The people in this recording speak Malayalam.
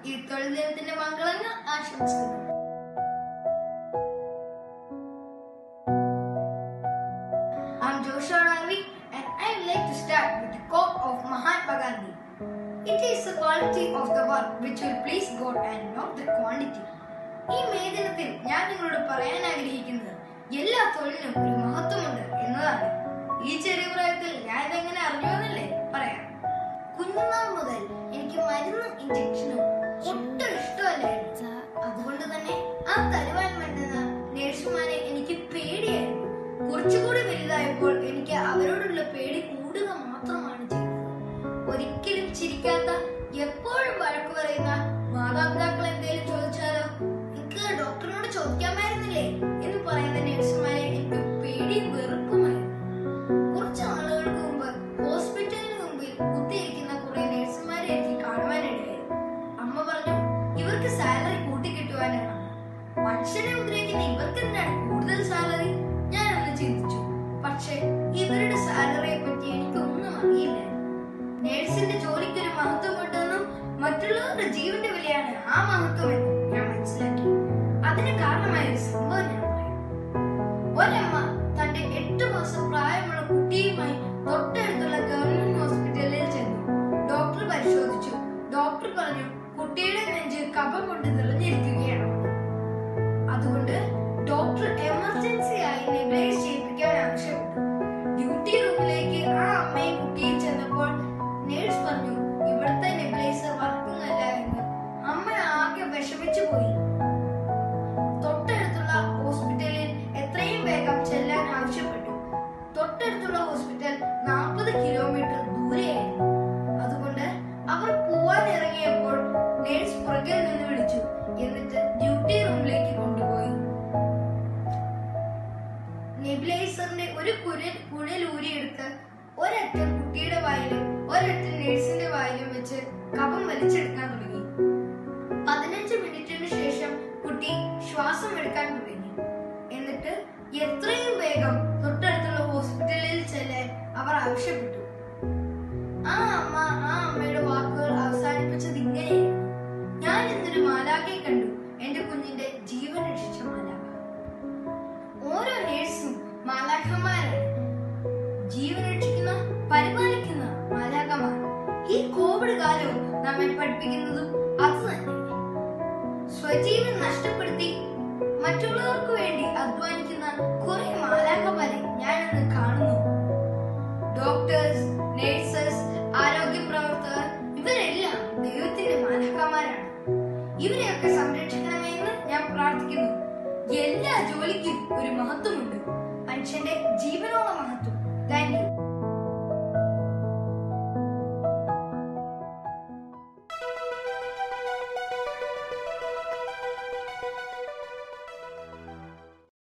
ഈ തൊഴിൽ ദിനത്തിന്റെ മംഗളങ്ങൾ ആശംസിക്കുന്നു I'm Joshua Ravi and I would like to start with the quote of Mahatma Gandhi. It is the quality of the work which will please God and not the quantity. ഈ മെയ് ദിനത്തിൽ ഞാൻ നിങ്ങളോട് പറയാൻ ആഗ്രഹിക്കുന്നത് എല്ലാ തൊഴിലിനും ഒരു മഹത്വമുണ്ട് എന്നതാണ് ഈ ചെറിയ പ്രായത്തിൽ ഞാൻ ഇതെങ്ങനെ അറിഞ്ഞു എന്നല്ലേ പറയാം കുഞ്ഞുനാൾ മുതൽ എനിക്ക് മരുന്നും ഇഞ്ചക്ഷനും ഒട്ടും ഇഷ്ടമല്ലായിരുന്നു അതുകൊണ്ട് തന്നെ ആ തരുവാൻ വേണ്ടുന്ന നേഴ്സുമാരെ എനിക്ക് പേടിയായിരുന്നു കുറച്ചുകൂടി വലുതായപ്പോൾ എനിക്ക് അവരോടുള്ള പേടി കൂടുക മാത്രമാണ് ചെയ്തത് ഒരിക്കലും ചിരിക്കാത്ത എപ്പോഴും വഴക്ക് പറയുന്ന മാതാപിതാക്കൾ എന്തെങ്കിലും ചോദിച്ചാലോ എനിക്ക് ഡോക്ടറിനോട് ചോദിക്കാമായിരുന്നില്ലേ എന്ന് പറയുന്ന നേഴ്സുമാരെ എനിക്ക് പേടിയും വെറുപ്പുമായിരുന്നു കുറച്ച് നാളുകൾക്ക് മുമ്പ് ഹോസ്പിറ്റലിന് മുമ്പിൽ കുത്തിയിരിക്കുന്ന കുറെ നേഴ്സുമാരെ എനിക്ക് കാണുവാനിടയായി അമ്മ പറഞ്ഞു ഇവർക്ക് സാലറി കൂട്ടിക്കിട്ടുവാനാണ് മനുഷ്യനെ ഉപദ്രവിക്കുന്ന ഇവർക്ക് എന്തിനാണ് കൂടുതൽ സാലറി ഞാൻ ഒന്ന് ചിന്തിച്ചു പക്ഷെ ഇവരുടെ സാലറിയെ പറ്റി എനിക്കൊന്നും അറിയില്ല നേഴ്സിന്റെ ജോലിക്ക് ഒരു മഹത്വമുണ്ടെന്നും മറ്റുള്ളവരുടെ ജീവന്റെ വിലയാണ് ആ മഹത്വമെന്നും ഞാൻ മനസ്സിലാക്കി അതിന് കാരണമായ ഒരു സംഭവം ഞാൻ പറയാം ഒരമ്മ തന്റെ എട്ട് മാസം പ്രായമുള്ള കുട്ടിയുമായി തൊട്ടടുത്തുള്ള ഗവൺമെന്റ് ഹോസ്പിറ്റലിൽ ചെന്നു ഡോക്ടർ പരിശോധിച്ചു ഡോക്ടർ പറഞ്ഞു കുട്ടിയുടെ നെഞ്ച് കഫം കൊണ്ട് നിറഞ്ഞിരിക്കുകയാണ് അതുകൊണ്ട് ഡോക്ടർ എമർജൻസി ആയി നെബിലൈസ് ചെയ്യിപ്പിക്കാൻ ആവശ്യപ്പെട്ടു ഡ്യൂട്ടി റൂമിലേക്ക് ആ അമ്മയും കുട്ടിയും ചെന്നപ്പോൾ നേഴ്സ് പറഞ്ഞു ഇവിടുത്തെ നെബിലൈസർ വർക്കുന്നില്ല എന്ന് അമ്മ ആകെ വിഷമിച്ചു പോയി തൊട്ടടുത്തുള്ള ഹോസ്പിറ്റലിൽ എത്രയും വേഗം ചെല്ലാൻ ആവശ്യപ്പെട്ടു തൊട്ടടുത്തുള്ള ഹോസ്പിറ്റൽ നാൽപ്പത് കിലോമീറ്റർ ദൂരെയായിരുന്നു അതുകൊണ്ട് അവർ പോവാൻ ഇറങ്ങിയപ്പോൾ നേഴ്സ് പുറകിൽ നിന്ന് വിളിച്ചു എന്നിട്ട് ഡ്യൂട്ടി റൂമിലേക്ക് കൊണ്ടുപോയി നെബിലൈസറിന്റെ ഒരു കുരൽ കുഴൽ ഊരിയെടുത്ത് ഒരറ്റം കുട്ടിയുടെ വായിലും ഒരറ്റം നേഴ്സിന്റെ വായിലും വെച്ച് കഫം വലിച്ചെടുക്കാൻ തുടങ്ങി പതിനഞ്ച് മിനിറ്റിന് ശേഷം കുട്ടി ശ്വാസം എടുക്കാൻ തുടങ്ങി എന്നിട്ട് എത്രയും വേഗം തൊട്ടടുത്തുള്ള ഹോസ്പിറ്റലിൽ ചെല്ലാൻ അവർ ആവശ്യപ്പെട്ടു ആ അമ്മ ആ അമ്മയുടെ വാക്കുകൾ അവസാനിപ്പിച്ചത് ഇങ്ങനെയായിരുന്നു ഞാൻ ഇന്നൊരു മാലാഖയെ കണ്ടു എന്റെ കുഞ്ഞിന്റെ ജീവൻ രക്ഷിച്ച മാലാഖ ഓരോ നേഴ്സും മാലാഖമാരാണ് ജീവൻ രക്ഷിക്കുന്ന പരിപാലിക്കുന്ന മാലാഖമാർ ഈ കോവിഡ് കാലവും നമ്മെ പഠിപ്പിക്കുന്നതും അത് തന്നെ സ്വജീവൻ നഷ്ടപ്പെടുത്തി മറ്റുള്ളവർക്ക് വേണ്ടി അധ്വാനിക്കുന്ന കുറെ മാലാഖമാരെ ഞാൻ ഇന്ന് കാണുന്നു ഡോക്ടേഴ്സ് നേഴ്സസ് ആരോഗ്യ പ്രവർത്തകർ ഇവരെല്ലാം ദൈവത്തിന്റെ മാലാഖമാരാണ് ഇവരെയൊക്കെ സംരക്ഷിക്കണമേ എന്ന് ഞാൻ പ്രാർത്ഥിക്കുന്നു എല്ലാ ജോലിക്കും ഒരു മഹത്വമുണ്ട് മനുഷ്യന്റെ ജീവനോളം മഹത്വം താങ്ക് യു